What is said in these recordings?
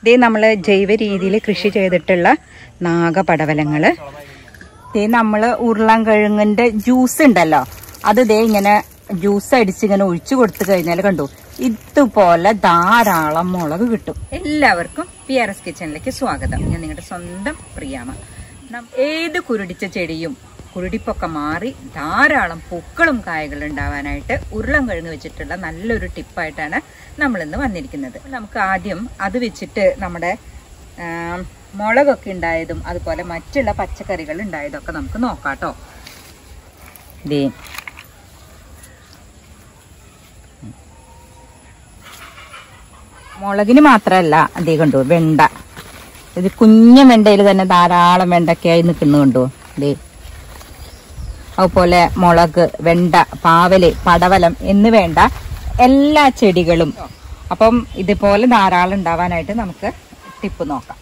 ഇതേ നമ്മൾ ജൈവ രീതിയിൽ കൃഷി ചെയ്തിട്ടുള്ള നാഗപടവലങ്ങൾ ദേ നമ്മൾ ഉരുളൻ കിഴങ്ങിന്റെ ജ്യൂസ് ഉണ്ടല്ലോ അത് ദേ ഇങ്ങനെ ജ്യൂസ് അടിച്ച് ഇങ്ങനെ ഒഴിച്ചു കൊടുത്തു കഴിഞ്ഞാൽ കണ്ടു ഇതുപോലെ ധാരാളം മുളക് കിട്ടും എല്ലാവർക്കും പി ആർ എസ് കിച്ചണിലേക്ക് സ്വാഗതം ഞാൻ നിങ്ങളുടെ സ്വന്തം പ്രിയാമ നം- ഏത് കുരുടിച്ച ചെടിയും കുരുടിപ്പൊക്കെ മാറി ധാരാളം പൂക്കളും കായകളും ഉണ്ടാവാനായിട്ട് ഉരുളൻ കിഴങ്ങ് വെച്ചിട്ടുള്ള നല്ലൊരു ടിപ്പായിട്ടാണ് നമ്മൾ ഇന്ന് വന്നിരിക്കുന്നത് നമുക്ക് ആദ്യം അത് വെച്ചിട്ട് നമ്മുടെ ആം, മുളകൊക്കെ ഉണ്ടായതും അതുപോലെ മറ്റുള്ള പച്ചക്കറികൾ ഉണ്ടായതൊക്കെ നമുക്ക് നോക്കാം കേട്ടോ ദേ മുളകിന് മാത്രമല്ല അതേ കണ്ടു വെണ്ട ഇത് കുഞ്ഞ വെണ്ടയിൽ തന്നെ ധാരാളം വെണ്ടയ്ക്കായി നിൽക്കുന്നു കണ്ടു ദേ അതുപോലെ മുളക് വെണ്ട പാവല് പടവലം എന്ന് വേണ്ട എല്ലാ ചെടികളും അപ്പം ഇതുപോലെ ധാരാളം ഉണ്ടാവാനായിട്ട് നമുക്ക് ടിപ്പ് നോക്കാം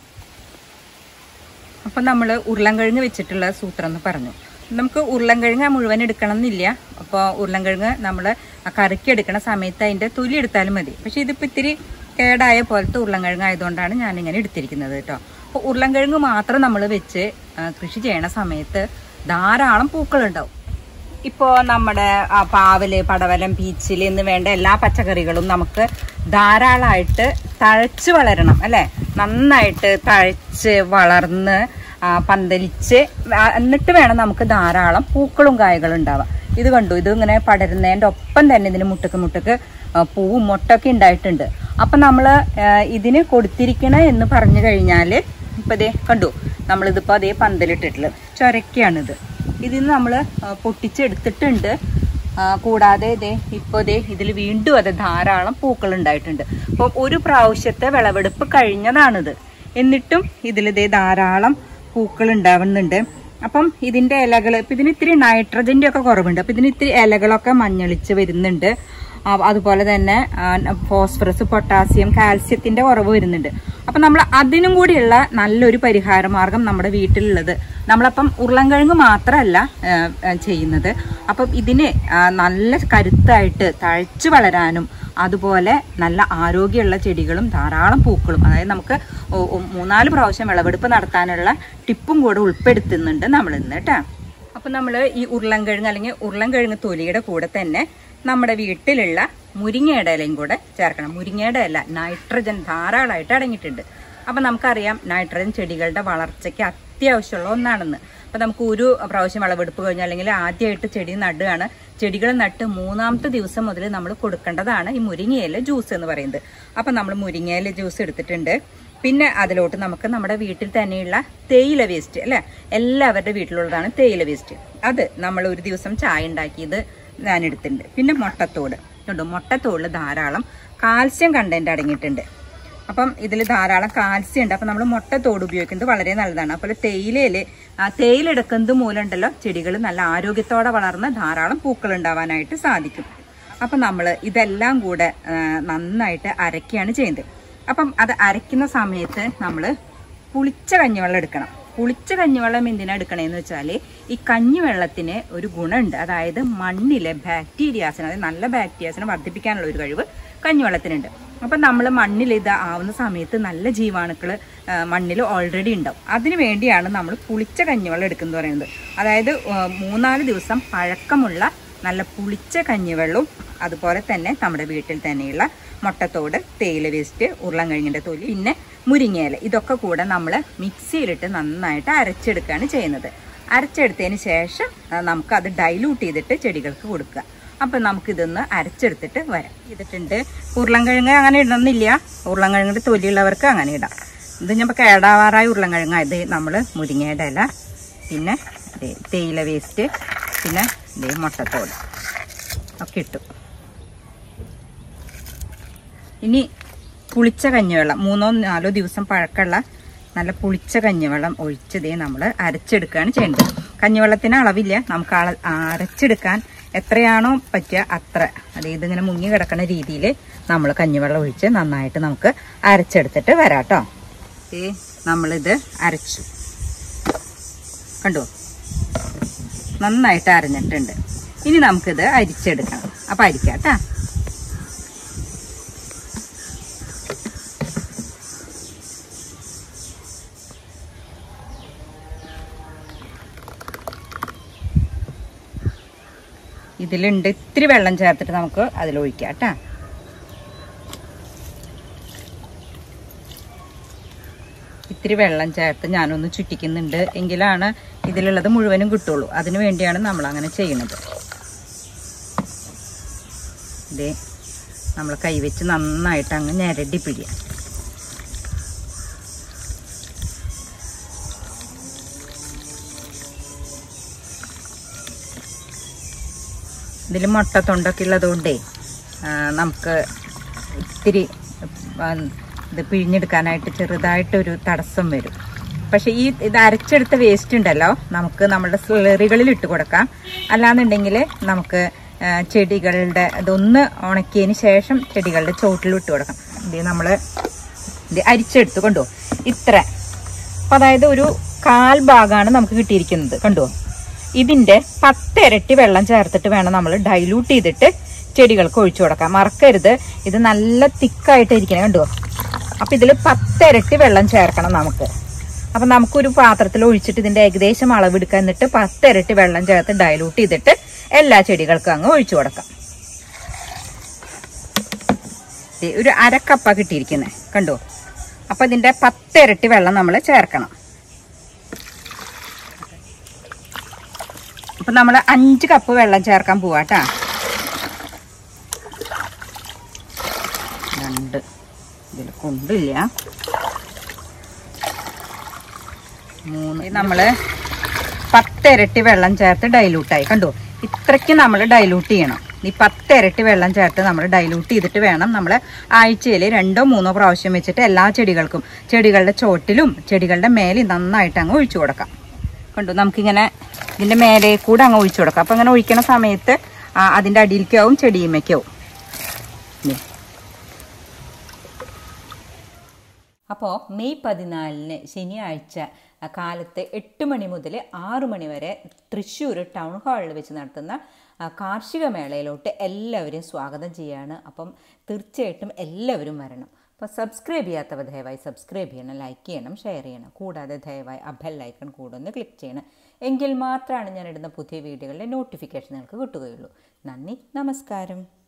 അപ്പം നമ്മൾ ഉരുളൻകിഴങ്ങ് വെച്ചിട്ടുള്ള സൂത്രം എന്ന് പറഞ്ഞു നമുക്ക് ഉരുളൻകിഴങ്ങ് മുഴുവൻ എടുക്കണം എന്നില്ല അപ്പോൾ ഉരുളൻകിഴങ്ങ് നമ്മൾ കറിക്ക് എടുക്കണ സമയത്ത് അതിൻ്റെ തൊലി എടുത്താലും മതി പക്ഷെ ഇതിപ്പോൾ ഇത്തിരി കേടായ പോലത്തെ ഉരുളൻകിഴങ്ങ് ആയതുകൊണ്ടാണ് ഞാനിങ്ങനെ എടുത്തിരിക്കുന്നത് കേട്ടോ അപ്പോൾ ഉരുളൻകിഴങ്ങ് മാത്രം നമ്മൾ വെച്ച് ആ, കൃഷി ചെയ്യണ സമയത്ത് ധാരാളം പൂക്കളുണ്ടാവും ഇപ്പോ നമ്മുടെ ആ, പാവല് പടവലം പീച്ചില് എന്ന് വേണ്ട എല്ലാ പച്ചക്കറികളും നമുക്ക് ധാരാളമായിട്ട് തഴച്ച് വളരണം അല്ലെ നന്നായിട്ട് തഴച്ച് വളർന്ന് ആ, പന്തലിച്ച് ആ, എന്നിട്ട് വേണം നമുക്ക് ധാരാളം പൂക്കളും കായകളും ഉണ്ടാവാം ഇത് കണ്ടു ഇത് ഇങ്ങനെ പടരുന്നതിന്റെ ഒപ്പം തന്നെ ഇതിന് മുട്ടക്ക് മുട്ടക്ക് ആ, പൂവും മുട്ടൊക്കെ ഉണ്ടായിട്ടുണ്ട് അപ്പൊ നമ്മള് ആ, ഇതിന് കൊടുത്തിരിക്കണ എന്ന് പറഞ്ഞു കഴിഞ്ഞാല് ഇപ്പൊ ദേ കണ്ടു നമ്മളിതിപ്പോ അതേ പന്തലിട്ടിട്ടുള്ളത് ചൊരക്കാണിത് ഇതിൽ നിന്ന് നമ്മൾ പൊട്ടിച്ചെടുത്തിട്ടുണ്ട് ആ, കൂടാതെ ഇതേ ഇപ്പോൾ ദേ ഇതിൽ വീണ്ടും അത് ധാരാളം പൂക്കൾ ഉണ്ടായിട്ടുണ്ട് അപ്പം ഒരു പ്രാവശ്യത്തെ വിളവെടുപ്പ് കഴിഞ്ഞതാണിത് എന്നിട്ടും ഇതിൽ ഇതേ ധാരാളം പൂക്കൾ ഉണ്ടാവുന്നുണ്ട് അപ്പം ഇതിന്റെ ഇലകൾ ഇപ്പം ഇതിന് ഇത്തിരി നൈട്രജന്റെ ഒക്കെ കുറവുണ്ട് അപ്പം ഇതിന് ഇത്തിരി ഇലകളൊക്കെ മഞ്ഞളിച്ച് വരുന്നുണ്ട് ആ, അതുപോലെ തന്നെ ഫോസ്ഫറസ് പൊട്ടാസ്യം കാൽസ്യത്തിന്റെ കുറവ് വരുന്നുണ്ട് അപ്പൊ നമ്മൾ അതിനും കൂടിയുള്ള നല്ലൊരു പരിഹാര മാർഗം നമ്മുടെ വീട്ടിലുള്ളത് നമ്മളപ്പം ഉരുളൻകിഴങ്ങ് മാത്രമല്ല ആ, ആ, ചെയ്യുന്നത് അപ്പം ഇതിന് ആ, നല്ല കരുത്തായിട്ട് തഴച്ചു വളരാനും അതുപോലെ നല്ല ആരോഗ്യമുള്ള ചെടികളും ധാരാളം പൂക്കളും അതായത് നമുക്ക് ഒ- ഒ- മൂന്നാല് പ്രാവശ്യം വിളവെടുപ്പ് നടത്താനുള്ള ടിപ്പും കൂടെ ഉൾപ്പെടുത്തുന്നുണ്ട് നമ്മൾ ഇന്ന് കേട്ടോ അപ്പൊ നമ്മൾ ഈ ഉരുളൻകിഴങ്ങ് അല്ലെങ്കിൽ ഉരുളൻകിഴങ്ങ് തൊലിയുടെ കൂടെ തന്നെ നമ്മുടെ വീട്ടിലുള്ള മുരിങ്ങയുടെ ഇലയും കൂടെ ചേർക്കണം മുരിങ്ങയുടെ ഇല നൈട്രജൻ ധാരാളമായിട്ട് അടങ്ങിയിട്ടുണ്ട് അപ്പൊ നമുക്കറിയാം നൈട്രജൻ ചെടികളുടെ വളർച്ചയ്ക്ക് അത്യാവശ്യമുള്ള ഒന്നാണെന്ന് അപ്പൊ നമുക്ക് ഒരു പ്രാവശ്യം വിളവെടുപ്പ് കഴിഞ്ഞാൽ അല്ലെങ്കിൽ ആദ്യമായിട്ട് ചെടി നടുകയാണ് ചെടികൾ നട്ട് മൂന്നാമത്തെ ദിവസം മുതൽ നമ്മൾ കൊടുക്കേണ്ടതാണ് ഈ മുരിങ്ങയില ജ്യൂസ് എന്ന് പറയുന്നത് അപ്പൊ നമ്മൾ മുരിങ്ങയില ജ്യൂസ് എടുത്തിട്ടുണ്ട് പിന്നെ അതിലോട്ട് നമുക്ക് നമ്മുടെ വീട്ടിൽ തന്നെയുള്ള തേയില വേസ്റ്റ് അല്ലെ എല്ലാവരുടെ വീട്ടിലുള്ളതാണ് തേയില വേസ്റ്റ് അത് നമ്മൾ ഒരു ദിവസം ചായ ഉണ്ടാക്കിയത് ഞാൻ എടുത്തിട്ടുണ്ട് പിന്നെ മുട്ടത്തോട് കണ്ടോ മുട്ടത്തോടിൽ ധാരാളം കാൽസ്യം കണ്ടന്റ് അടങ്ങിയിട്ടുണ്ട് അപ്പം ഇതിൽ ധാരാളം കാൽസ്യം ഉണ്ട് അപ്പം നമ്മൾ മുട്ടത്തോട് ഉപയോഗിക്കുന്നത് വളരെ നല്ലതാണ് അപ്പോൾ തേയിലയിൽ തേയില എടുക്കുന്നത് മൂലം ഉണ്ടല്ലോ ചെടികൾ നല്ല ആരോഗ്യത്തോടെ വളർന്ന് ധാരാളം പൂക്കൾ ഉണ്ടാവാനായിട്ട് സാധിക്കും അപ്പം നമ്മൾ ഇതെല്ലാം കൂടെ ആ, നന്നായിട്ട് അരക്കുകയാണ് ചെയ്യുന്നത് അപ്പം അത് അരയ്ക്കുന്ന സമയത്ത് നമ്മൾ പുളിച്ച കഞ്ഞിവെള്ളം എടുക്കണം പുളിച്ച കഞ്ഞിവെള്ളം എന്തിനാ എടുക്കണേന്ന് വെച്ചാൽ ഈ കഞ്ഞിവെള്ളത്തിന് ഒരു ഗുണമുണ്ട് അതായത് മണ്ണിലെ ബാക്ടീരിയാസിനെ അതായത് നല്ല ബാക്ടീരിയാസിനെ വർദ്ധിപ്പിക്കാനുള്ള ഒരു കഴിവ് കഞ്ഞിവെള്ളത്തിനുണ്ട് അപ്പം നമ്മൾ മണ്ണിൽ ഇത് ആവുന്ന സമയത്ത് നല്ല ജീവാണുക്കൾ മണ്ണിൽ ഓൾറെഡി ഉണ്ടാവും അതിനു വേണ്ടിയാണ് നമ്മൾ പുളിച്ച കഞ്ഞിവെള്ളം എടുക്കുന്നത് പറയുന്നത് അതായത് ആ, മൂന്നാല് ദിവസം പഴക്കമുള്ള നല്ല പുളിച്ച കഞ്ഞിവെള്ളവും അതുപോലെ തന്നെ നമ്മുടെ വീട്ടിൽ തന്നെയുള്ള മുട്ടത്തോട് തേയില വേസ്റ്റ് ഉരുളൻകിഴങ്ങിൻ്റെ തൊലി പിന്നെ മുരിങ്ങയില ഇതൊക്കെ കൂടെ നമ്മൾ മിക്സിയിലിട്ട് നന്നായിട്ട് അരച്ചെടുക്കുകയാണ് ചെയ്യുന്നത് അരച്ചെടുത്തതിന് ശേഷം ആ, നമുക്കത് ഡൈലൂട്ട് ചെയ്തിട്ട് ചെടികൾക്ക് കൊടുക്കുക അപ്പം നമുക്കിതൊന്ന് അരച്ചെടുത്തിട്ട് വരാം ചെയ്തിട്ടുണ്ട് ഉരുളൻകിഴങ്ങ് അങ്ങനെ ഇടണമെന്നില്ല ഉരുളൻകിഴങ്ങിൻ്റെ തൊലിയുള്ളവർക്ക് അങ്ങനെ ഇടാം ഇത് ഞാൻ കേടാവാറായ ഉരുളൻകിഴങ്ങ് ഇത് നമ്മൾ മുരിങ്ങയുടെ ഇല പിന്നെ ദേ തേയില വേസ്റ്റ് പിന്നെ ദേ മുട്ടത്തോട് ഒക്കെ ഇട്ടു ഇനി പുളിച്ച കഞ്ഞിവെള്ളം മൂന്നോ നാലോ ദിവസം പഴക്കമുള്ള നല്ല പുളിച്ച കഞ്ഞിവെള്ളം ഒഴിച്ച് ദേ നമ്മൾ അരച്ചെടുക്കുകയാണ് ചെയ്യേണ്ടത് കഞ്ഞിവെള്ളത്തിന് അളവില്ല നമുക്ക് അള അരച്ചെടുക്കാൻ എത്രയാണോ പറ്റുക അത്ര അത് ഇതിങ്ങനെ മുങ്ങി കിടക്കുന്ന രീതിയിൽ നമ്മൾ കഞ്ഞിവെള്ളം ഒഴിച്ച് നന്നായിട്ട് നമുക്ക് അരച്ചെടുത്തിട്ട് വരാം കേട്ടോ ഏ നമ്മളിത് അരച്ചു കണ്ടോ നന്നായിട്ട് അരഞ്ഞിട്ടുണ്ട് ഇനി നമുക്കിത് അരിച്ചെടുക്കണം അപ്പം അരിക്കാം കേട്ടോ ഇതിലുണ്ട് ഇത്തിരി വെള്ളം ചേർത്തിട്ട് നമുക്ക് അതിലൊഴിക്കാം കേട്ടാ ഇത്തിരി വെള്ളം ചേർത്ത് ഞാനൊന്ന് ചുറ്റിക്കുന്നുണ്ട് എങ്കിലാണ് ഇതിലുള്ളത് മുഴുവനും കിട്ടുള്ളൂ അതിനു വേണ്ടിയാണ് നമ്മൾ അങ്ങനെ ചെയ്യുന്നത് ഇതേ നമ്മൾ കൈവച്ച് നന്നായിട്ട് അങ്ങ് ഞെരടി പിഴിയാം ഇതിൽ മുട്ടത്തൊണ്ടൊക്കെ ഉള്ളതുകൊണ്ടേ ആ, നമുക്ക് ഇത്തിരി ആ, ഇത് പിഴിഞ്ഞെടുക്കാനായിട്ട് ചെറുതായിട്ടൊരു തടസ്സം വരും പക്ഷെ ഈ ഇത് അരച്ചെടുത്ത വേസ്റ്റ് ഉണ്ടല്ലോ നമുക്ക് നമ്മുടെ സ്ലറികളിൽ ഇട്ട് കൊടുക്കാം അല്ലാന്നുണ്ടെങ്കിൽ നമുക്ക് ആ, ചെടികളുടെ ഇതൊന്ന് ഉണക്കിയതിന് ശേഷം ചെടികളുടെ ചോട്ടിൽ ഇട്ട് കൊടുക്കാം ഇത് നമ്മൾ ഇത് അരിച്ചെടുത്ത് കൊണ്ടോ ഇത്ര അപ്പൊ അതായത് ഒരു കാൽ ഭാഗമാണ് നമുക്ക് കിട്ടിയിരിക്കുന്നത് കണ്ടോ ഇതിന്റെ പത്തിരട്ടി വെള്ളം ചേർത്തിട്ട് വേണം നമ്മൾ ഡൈലൂട്ട് ചെയ്തിട്ട് ചെടികൾക്ക് ഒഴിച്ചു കൊടുക്കാം മറക്കരുത് ഇത് നല്ല തിക്കായിട്ട് ഇരിക്കണേ കണ്ടോ അപ്പൊ ഇതിൽ പത്തിരട്ടി വെള്ളം ചേർക്കണം നമുക്ക് അപ്പൊ നമുക്കൊരു പാത്രത്തിൽ ഒഴിച്ചിട്ട് ഇതിന്റെ ഏകദേശം അളവെടുക്കുക എന്നിട്ട് പത്തിരട്ടി വെള്ളം ചേർത്ത് ഡൈലൂട്ട് ചെയ്തിട്ട് എല്ലാ ചെടികൾക്കും അങ്ങ് ഒഴിച്ചു കൊടുക്കാം ദേ ഒരു അരക്കപ്പ കിട്ടിയിരിക്കുന്നത് കണ്ടോ അപ്പൊ ഇതിന്റെ പത്തിരട്ടി വെള്ളം നമ്മൾ ചേർക്കണം അപ്പൊ നമ്മൾ അഞ്ച് കപ്പ് വെള്ളം ചേർക്കാൻ പോവാട്ടാ രണ്ട് ഇതിൽ കൊണ്ടില്ല മൂന്ന് നമ്മള് പത്തിരട്ടി വെള്ളം ചേർത്ത് ഡൈലൂട്ടായി കണ്ടു ഇത്രയ്ക്ക് നമ്മൾ ഡൈലൂട്ട് ചെയ്യണം ഈ പത്തിരട്ടി വെള്ളം ചേർത്ത് നമ്മൾ ഡൈലൂട്ട് ചെയ്തിട്ട് വേണം നമ്മൾ ആഴ്ചയിൽ രണ്ടോ മൂന്നോ പ്രാവശ്യം വെച്ചിട്ട് എല്ലാ ചെടികൾക്കും ചെടികളുടെ ചോട്ടിലും ചെടികളുടെ മേലെയും നന്നായിട്ട് അങ്ങ് ഒഴിച്ചു കൊടുക്കാം കണ്ടു നമുക്കിങ്ങനെ ഇതിന്റെ മേലെ കൂടെ അങ്ങ് ഒഴിച്ചു കൊടുക്കാം അപ്പൊ അങ്ങനെ ഒഴിക്കണ സമയത്ത് ആ, അതിന്റെ അടിയിലേക്കാവും ചെടിയുമേക്കാവും അപ്പോൾ മെയ് പതിനാലിന് ശനിയാഴ്ച ആ, കാലത്ത് എട്ട് മണി മുതൽ ആറു മണി വരെ തൃശ്ശൂർ ടൗൺ ഹാളിൽ വെച്ച് നടത്തുന്ന ആ, കാർഷിക മേളയിലോട്ട് എല്ലാവരെയും സ്വാഗതം ചെയ്യാണ് അപ്പം തീർച്ചയായിട്ടും എല്ലാവരും വരണം അപ്പോൾ സബ്സ്ക്രൈബ് ചെയ്യാത്തവർ ദയവായി സബ്സ്ക്രൈബ് ചെയ്യണം ലൈക്ക് ചെയ്യണം ഷെയർ ചെയ്യണം കൂടാതെ ദയവായി ആ ബെൽ ഐക്കൺ കൂടെ ഒന്ന് ക്ലിക്ക് ചെയ്യണം എങ്കിൽ മാത്രമാണ് ഞാൻ ഇടുന്ന പുതിയ വീഡിയോകളുടെ നോട്ടിഫിക്കേഷൻ നിങ്ങൾക്ക് കിട്ടുകയുള്ളൂ നന്ദി നമസ്കാരം